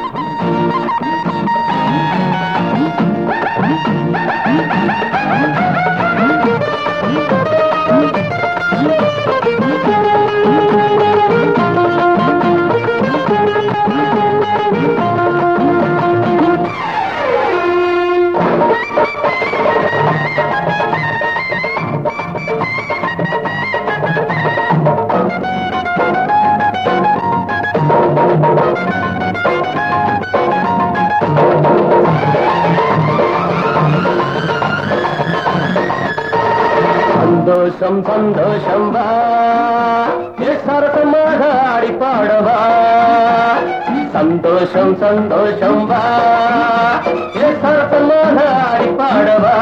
சந்தோஷம் சந்தோஷம் வா ஏ சரசமாக ஆடி பாடவா சந்தோஷம் சந்தோஷம் வா ஏ சரசமாக ஆடி பாடவா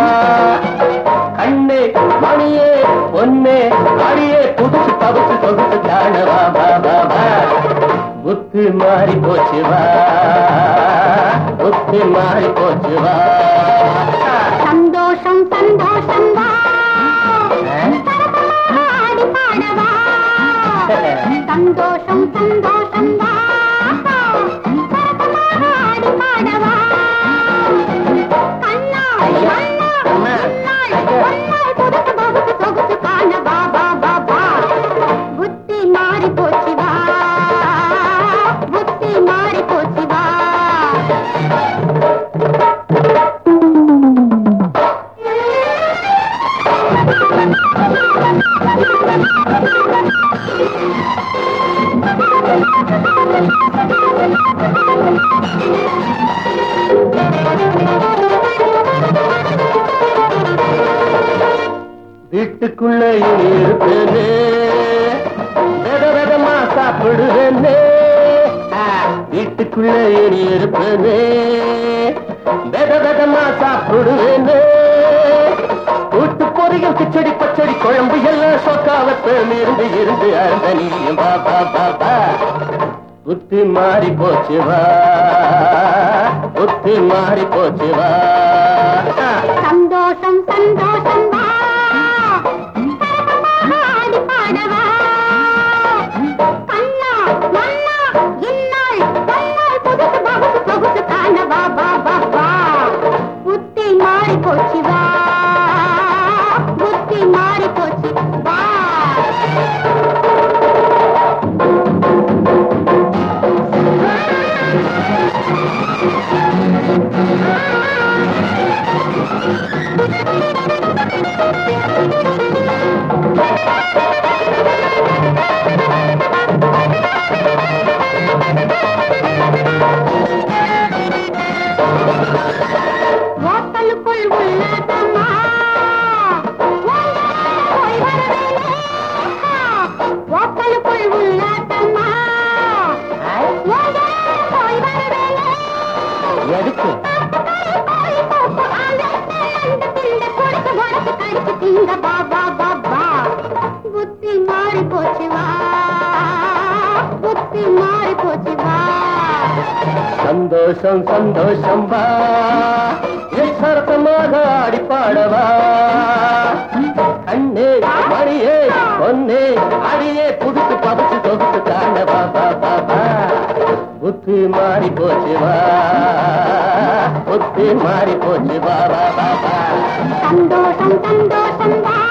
கண்ணே மணியே பொன்னே அடியே புதுசு பவுசு சொகுசு காணவா வா வா வா புத்து மாறி போச்சு வா புத்து மாறி போச்சு வா சந்தோஷம் சந்தோஷம் வா ஆடி பாடவா சந்தோஷம் சந்தோஷம் வா ஆடி பாடவா கண்ணா மண்ணா முன்னாள் பொன்னாள் புதுசு பகுசு சொகுசு காண வா வா வா வா புத்தி மாறி போச்சு வா புத்தி மாறி போச்சு வா வீட்டுக்குள்ள இருப்பேனே வித விதமா சாப்பிடுவேனே ஆ, வீட்டுக்குள்ள இனி இருப்பேனே வித விதமா சாப்பிடுவேனே கூட்டு பொரியல் கிச்சடி பச்சடி குழம்பு எல்லாம் சொக்காவத்தம் இருந்து இருந்து அருந்த நீயும் பா பா பா பா புத்தி மாறி போச்சு வா புத்தி மாறி போச்சு வா ஆ. சந்தோஷம் சந்தோஷம் வா ஆடி பாடவா கண்ணா மண்ணா இந்நாள் பொன்னாள் புதுசு பகுசு சொகுசு காண வா வா வா வா புத்தி மாறி போச்சு வா புத்தி மாறி போச்சு வா ஓட்டலுக்குள் உள்ளதம்மா போய் வரவேலே ஓட்டலுக்குள் உள்ளதம்மா போய் வரவேலே எதுக்கு புத்தி மாறி போச்சு வா புத்தி மாறி போச்சு வா சந்தோஷம் சந்தோஷம் வா சரத்தமாக ஆடி பாடவா கண்ணே மணியே பொன்னே அடியே புதுசு பதுசு சொகுசு காணவா பா பா பா புத்தி மாறி போச்சு வா புத்தி மாறி போச்சு வா வா வா வா சந்தோஷம் சந்தோஷம் வா